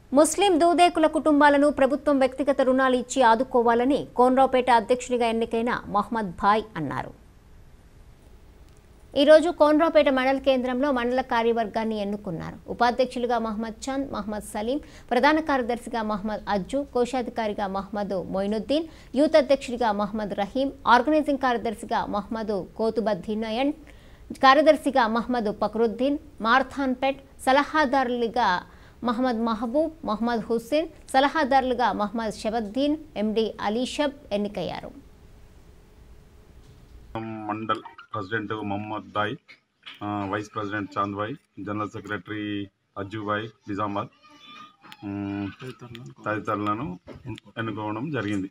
ముస్లిం దూదేకుల కుటుంబాలను ప్రభుత్వం వ్యక్తిగత రుణాలు ఇచ్చి ఆదుకోవాలని కోన్రావుపేట అధ్యక్షుడిగా ఎన్నికైన మహమ్మద్ భాయ్ అన్నారు ఈరోజు కోన్రావుపేట మండల కేంద్రంలో మండల కార్యవర్గాన్ని ఎన్నుకున్నారు ఉపాధ్యక్షులుగా మహమ్మద్ చంద్ మహమ్మద్ సలీం ప్రధాన కార్యదర్శిగా మహమ్మద్ అజ్జు కోశాధికారిగా మహమ్మద్ మొయినుద్దీన్ యూత్ అధ్యక్షుడిగా మహమ్మద్ రహీం ఆర్గనైజింగ్ కార్యదర్శిగా మహమ్మద్ కోతుబద్దీనయన్ కార్యదర్శిగా మహమ్మద్ ఫక్రుద్దీన్ మార్థాన్పేట్ సలహాదారులుగా మహమ్మద్ మహబూబ్ మహమ్మద్ హుస్సేన్ సలహాదారులుగా మహమ్మద్ షబద్దీన్ ఎండి అలీషబ్ ఎన్నికయ్యారు మండల్ ప్రెసిడెంట్ మొహమ్మద్ దాయ్ ఆ, vice president Chand bhai general secretary Ajju bhai Nizamabad ఉమ్, తదితరులను ఎన్నుకోవడం జరిగింది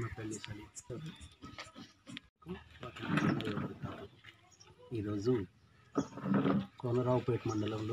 ఈరోజు కోనరావుపేట మండలంలో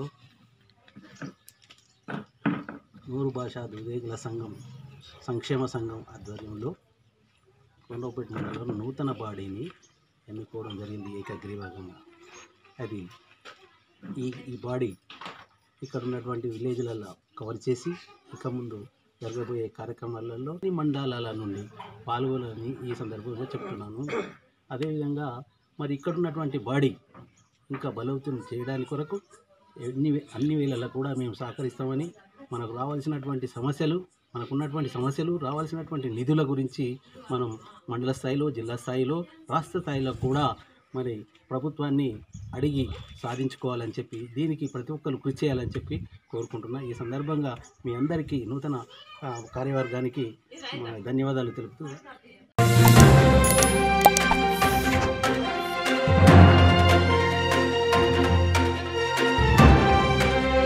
నూరు భాషా దుర్వేగుల సంఘం సంక్షేమ సంఘం ఆధ్వర్యంలో కోనరావుపేట మండలంలో నూతన బాడీని ఎన్నుకోవడం జరిగింది ఏకగ్రీవంగా అది ఈ ఈ బాడీ ఇక్కడ ఉన్నటువంటి విలేజ్లలో కవర్ చేసి ఇక ముందు జరగబోయే కార్యక్రమాలలో ఈ మండలాల నుండి పాల్గొనని ఈ సందర్భంగా చెప్తున్నాను అదేవిధంగా మరి ఇక్కడ ఉన్నటువంటి బాడీ ఇంకా బలోపేతం చేయడానికి కొరకు ఎన్ని అన్ని వేళల్లో కూడా మేము సహకరిస్తామని మనకు రావాల్సినటువంటి సమస్యలు మనకున్నటువంటి సమస్యలు రావాల్సినటువంటి నిధుల గురించి మనం మండల స్థాయిలో జిల్లా స్థాయిలో రాష్ట్ర స్థాయిలో కూడా మరి ప్రభుత్వాన్ని అడిగి సాధించుకోవాలని చెప్పి దీనికి ప్రతి ఒక్కరు కృషి చేయాలని చెప్పి కోరుకుంటున్నా ఈ సందర్భంగా మీ అందరికీ నూతన ఆ, కార్యవర్గానికి మా ధన్యవాదాలు తెలుపుతూ